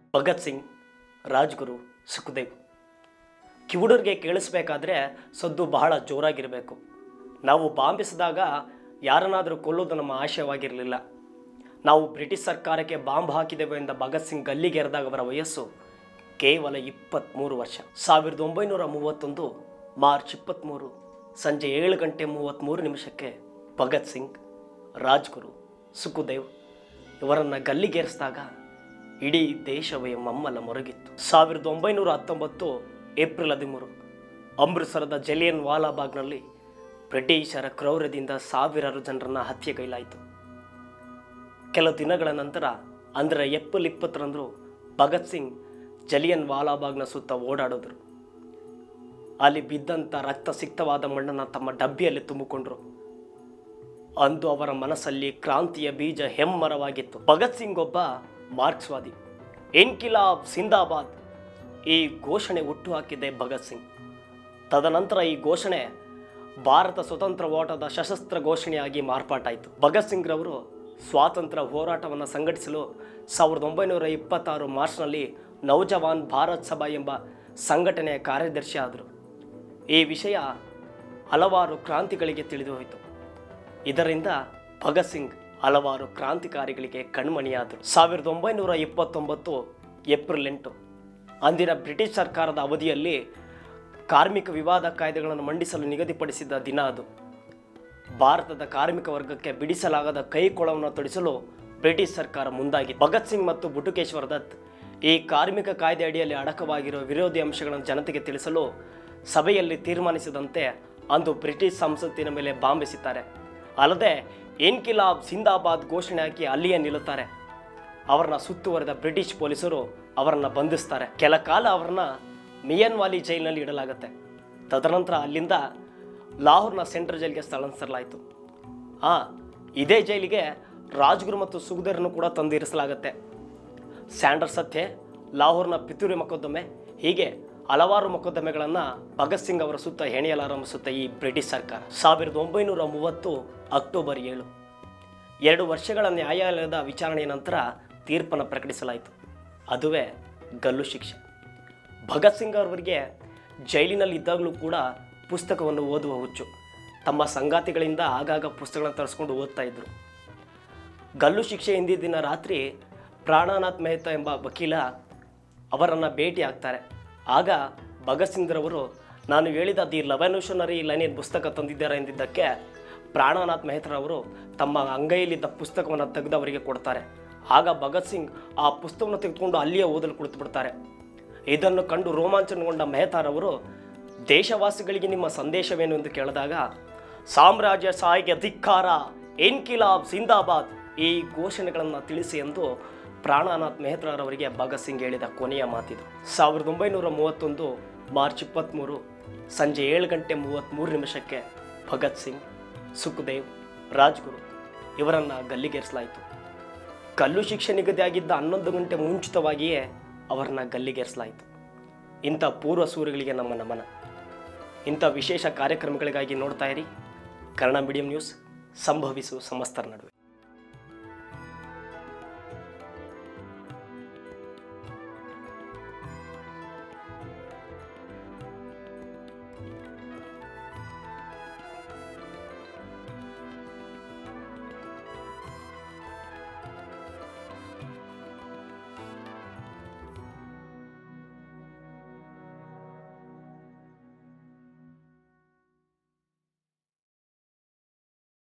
ಭಗತ್ ಸಿಂಗ್ ರಾಜ್ಗುರು ಸುಖದೇವ್ ಕಿವುಡರಿಗೆ ಕೇಳಿಸ್ಬೇಕಾದ್ರೆ ಸದ್ದು ಬಹಳ ಜೋರಾಗಿರಬೇಕು ನಾವು ಬಾಂಬಿಸಿದಾಗ ಯಾರನ್ನಾದರೂ ಕೊಲ್ಲೋದು ನಮ್ಮ ಆಶಯವಾಗಿರಲಿಲ್ಲ ನಾವು ಬ್ರಿಟಿಷ್ ಸರ್ಕಾರಕ್ಕೆ ಬಾಂಬ್ ಹಾಕಿದೆವು ಎಂದ ಭಗತ್ ಸಿಂಗ್ ಗಲ್ಲಿಗೇರಿದಾಗ ಅವರ ವಯಸ್ಸು ಕೇವಲ ಇಪ್ಪತ್ತ್ಮೂರು ವರ್ಷ ಸಾವಿರದ ಒಂಬೈನೂರ ಮೂವತ್ತೊಂದು ಮಾರ್ಚ್ ಇಪ್ಪತ್ತ್ಮೂರು ಸಂಜೆ ಏಳು ಗಂಟೆ ಮೂವತ್ತ್ಮೂರು ನಿಮಿಷಕ್ಕೆ ಭಗತ್ ಸಿಂಗ್ ರಾಜ್ಗುರು ಸುಖದೇವ್ ಇವರನ್ನು ಗಲ್ಲಿಗೇರಿಸಿದಾಗ ಇಡೀ ದೇಶವೇ ಮಮ್ಮಲ ಮೊರಗಿತ್ತು ಸಾವಿರದ ಒಂಬೈನೂರ ಹತ್ತೊಂಬತ್ತು ಏಪ್ರಿಲ್ ಹದಿಮೂರು ಅಮೃತಸರದ ಜಲಿಯನ್ ವಾಲಾಬಾಗ್ನಲ್ಲಿ ಬ್ರಿಟಿಷರ ಕ್ರೌರ್ಯದಿಂದ ಸಾವಿರಾರು ಜನರನ್ನು ಹತ್ಯೆಗೈಲಾಯಿತು ಕೆಲ ದಿನಗಳ ನಂತರ ಅಂದರೆ ಏಪ್ರಿಲ್ ಇಪ್ಪತ್ತರಂದು ಭಗತ್ ಸಿಂಗ್ ಜಲಿಯನ್ ವಾಲಾಬಾಗ್ನ ಸುತ್ತ ಓಡಾಡಿದ್ರು ಅಲ್ಲಿ ಬಿದ್ದಂಥ ರಕ್ತ ಸಿಕ್ತವಾದ ಮಣ್ಣನ್ನು ತಮ್ಮ ಡಬ್ಬಿಯಲ್ಲಿ ತುಂಬಿಕೊಂಡ್ರು ಅಂದು ಅವರ ಮನಸ್ಸಲ್ಲಿ ಕ್ರಾಂತಿಯ ಬೀಜ ಹೆಮ್ಮರವಾಗಿತ್ತು ಭಗತ್ ಸಿಂಗ್ ಒಬ್ಬ ಮಾರ್ಕ್ಸ್ವಾದಿ ಇನ್ಕಿಲಾಬ್ ಸಿಂದಾಬಾದ್ ಈ ಘೋಷಣೆ ಹುಟ್ಟು ಹಾಕಿದೆ ಭಗತ್ ಸಿಂಗ್ ತದನಂತರ ಈ ಘೋಷಣೆ ಭಾರತ ಸ್ವತಂತ್ರ ಓಟದ ಸಶಸ್ತ್ರ ಘೋಷಣೆಯಾಗಿ ಮಾರ್ಪಾಟಾಯಿತು ಭಗತ್ ಸಿಂಗ್ ರವರು ಸ್ವಾತಂತ್ರ್ಯ ಹೋರಾಟವನ್ನು ಸಂಘಟಿಸಲು ಸಾವಿರದ ಒಂಬೈನೂರ ಇಪ್ಪತ್ತಾರು ಮಾರ್ಚ್ನಲ್ಲಿ ನೌಜವಾನ್ ಭಾರತ್ ಸಭಾ ಎಂಬ ಸಂಘಟನೆಯ ಕಾರ್ಯದರ್ಶಿ ಆದರು ಈ ವಿಷಯ ಹಲವಾರು ಕ್ರಾಂತಿಗಳಿಗೆ ತಿಳಿದು ಹೋಯಿತು ಇದರಿಂದ ಭಗತ್ ಸಿಂಗ್ ಹಲವಾರು ಕ್ರಾಂತಿಕಾರಿಗಳಿಗೆ ಕಣ್ಮಣಿಯಾದರು ಸಾವಿರದ ಒಂಬೈನೂರ ಇಪ್ಪತ್ತೊಂಬತ್ತು ಏಪ್ರಿಲ್ ಎಂಟು ಅಂದಿನ ಬ್ರಿಟಿಷ್ ಸರ್ಕಾರದ ಅವಧಿಯಲ್ಲಿ ಕಾರ್ಮಿಕ ವಿವಾದ ಕಾಯ್ದೆಗಳನ್ನು ಮಂಡಿಸಲು ನಿಗದಿಪಡಿಸಿದ ದಿನ ಅದು ಭಾರತದ ಕಾರ್ಮಿಕ ವರ್ಗಕ್ಕೆ ಬಿಡಿಸಲಾಗದ ಕೈಕೊಳವನ್ನು ತೊಡಿಸಲು ಬ್ರಿಟಿಷ್ ಸರ್ಕಾರ ಮುಂದಾಗಿತ್ತು ಭಗತ್ ಸಿಂಗ್ ಮತ್ತು ಬುಟುಕೇಶ್ವರ ದತ್ ಈ ಕಾರ್ಮಿಕ ಕಾಯ್ದೆ ಅಡಿಯಲ್ಲಿ ಅಡಕವಾಗಿರುವ ವಿರೋಧಿ ಅಂಶಗಳನ್ನು ಜನತೆಗೆ ತಿಳಿಸಲು ಸಭೆಯಲ್ಲಿ ತೀರ್ಮಾನಿಸಿದಂತೆ ಅಂದು ಬ್ರಿಟಿಷ್ ಸಂಸತ್ತಿನ ಮೇಲೆ ಬಾಂಬೆಸಿದ್ದಾರೆ ಅಲ್ಲದೆ ಇನ್ಕಿಲಾಬ್ ಸಿಂದಾಬಾದ್ ಘೋಷಣೆ ಹಾಕಿ ಅಲ್ಲಿಯೇ ನಿಲ್ಲುತ್ತಾರೆ ಅವರನ್ನ ಸುತ್ತುವರೆದ ಬ್ರಿಟಿಷ್ ಪೊಲೀಸರು ಅವರನ್ನ ಬಂಧಿಸ್ತಾರೆ ಕೆಲ ಕಾಲ ಅವರನ್ನ ಮಿಯನ್ವಾಲಿ ಜೈಲಿನಲ್ಲಿ ಇಡಲಾಗುತ್ತೆ ತದನಂತರ ಅಲ್ಲಿಂದ ಲಾಹೋರ್ನ ಸೆಂಟ್ರಲ್ ಜೈಲಿಗೆ ಸ್ಥಳಾಂತರಿಸಲಾಯಿತು ಆ ಇದೇ ಜೈಲಿಗೆ ರಾಜ್ಗುರು ಮತ್ತು ಸುಖದೇವ್ರನ್ನು ಕೂಡ ತಂದು ಇರಿಸಲಾಗುತ್ತೆ ಸ್ಯಾಂಡರ್ ಸತ್ಯೆ ಲಾಹೋರ್ನ ಪಿತೂರಿ ಮೊಕದ್ದಮೆ ಹೀಗೆ ಹಲವಾರು ಮೊಕದ್ದಮೆಗಳನ್ನು ಭಗತ್ ಸಿಂಗ್ ಅವರ ಸುತ್ತ ಹೆಣೆಯಲಾರಂಭಿಸುತ್ತೆ ಈ ಬ್ರಿಟಿಷ್ ಸರ್ಕಾರ ಸಾವಿರದ ಒಂಬೈನೂರ ಮೂವತ್ತು ಅಕ್ಟೋಬರ್ ಏಳು ಎರಡು ವರ್ಷಗಳ ನ್ಯಾಯಾಲಯದ ವಿಚಾರಣೆಯ ನಂತರ ತೀರ್ಪನ್ನು ಪ್ರಕಟಿಸಲಾಯಿತು ಅದುವೇ ಗಲ್ಲು ಶಿಕ್ಷೆ ಭಗತ್ ಸಿಂಗ್ ಅವರಿಗೆ ಜೈಲಿನಲ್ಲಿ ಇದ್ದಾಗಲೂ ಕೂಡ ಪುಸ್ತಕವನ್ನು ಓದುವ ಹುಚ್ಚು ತಮ್ಮ ಸಂಗಾತಿಗಳಿಂದ ಆಗಾಗ ಪುಸ್ತಕಗಳನ್ನು ತರಿಸ್ಕೊಂಡು ಓದ್ತಾ ಇದ್ದರು ಗಲ್ಲು ಶಿಕ್ಷೆ ಹಿಂದಿನ ದಿನ ರಾತ್ರಿ ಪ್ರಾಣನಾಥ್ ಮೆಹ್ತಾ ಎಂಬ ವಕೀಲ ಅವರನ್ನು ಭೇಟಿ ಆಗ್ತಾರೆ ಆಗ ಭಗತ್ ಸಿಂಗ್ರವರು ನಾನು ಹೇಳಿದ ದಿ ರೆವಲ್ಯೂಷನರಿ ಲೈನಿನ ಪುಸ್ತಕ ತಂದಿದ್ದಾರೆ ಎಂದಿದ್ದಕ್ಕೆ ಪ್ರಾಣನಾಥ್ ಮೆಹ್ತಾರವರು ತಮ್ಮ ಅಂಗೈಯಲ್ಲಿದ್ದ ಪುಸ್ತಕವನ್ನು ತೆಗೆದು ಅವರಿಗೆ ಕೊಡ್ತಾರೆ ಆಗ ಭಗತ್ ಸಿಂಗ್ ಆ ಪುಸ್ತಕವನ್ನು ತೆಗೆದುಕೊಂಡು ಅಲ್ಲಿಯೇ ಓದಲು ಕುಳಿತು ಬಿಡ್ತಾರೆ ಇದನ್ನು ಕಂಡು ರೋಮಾಂಚನಗೊಂಡ ಮೆಹತಾರವರು ದೇಶವಾಸಿಗಳಿಗೆ ನಿಮ್ಮ ಸಂದೇಶವೇನು ಎಂದು ಕೇಳಿದಾಗ ಸಾಮ್ರಾಜ್ಯ ಸಾಯಿಗೆ ಧಿಕ್ಕಾರ ಇನ್ಕಿಲಾಬ್ ಸಿಂದಾಬಾದ್ ಈ ಘೋಷಣೆಗಳನ್ನು ತಿಳಿಸಿ ಎಂದು ಪ್ರಾಣನಾಥ್ ಮೆಹ್ತಾರವರಿಗೆ ಭಗತ್ ಸಿಂಗ್ ಹೇಳಿದ ಕೊನೆಯ ಮಾತಿದು ಸಾವಿರದ ಒಂಬೈನೂರ ಮೂವತ್ತೊಂದು ಮಾರ್ಚ್ ಇಪ್ಪತ್ತ್ಮೂರು ಸಂಜೆ ಏಳು ಗಂಟೆ ಮೂವತ್ತ್ಮೂರು ನಿಮಿಷಕ್ಕೆ ಭಗತ್ ಸಿಂಗ್ ಸುಖದೇವ್ ರಾಜ್ಗುರು ಇವರನ್ನು ಗಲ್ಲಿಗೇರಿಸಲಾಯಿತು ಕಲ್ಲು ಶಿಕ್ಷೆ ನಿಗದಿಯಾಗಿದ್ದ ಹನ್ನೊಂದು ಗಂಟೆ ಮುಂಚಿತವಾಗಿಯೇ ಅವರನ್ನ ಗಲ್ಲಿಗೇರಿಸಲಾಯಿತು ಇಂಥ ಪೂರ್ವ ಸೂರ್ಯಗಳಿಗೆ ನಮ್ಮ ನಮನ ಇಂಥ ವಿಶೇಷ ಕಾರ್ಯಕ್ರಮಗಳಿಗಾಗಿ ನೋಡ್ತಾ ಇರಿ ಕನ್ನಡ ಮೀಡಿಯಂ ನ್ಯೂಸ್ ಸಂಭವಿಸು ಸಮಸ್ತರ ನಡುವೆ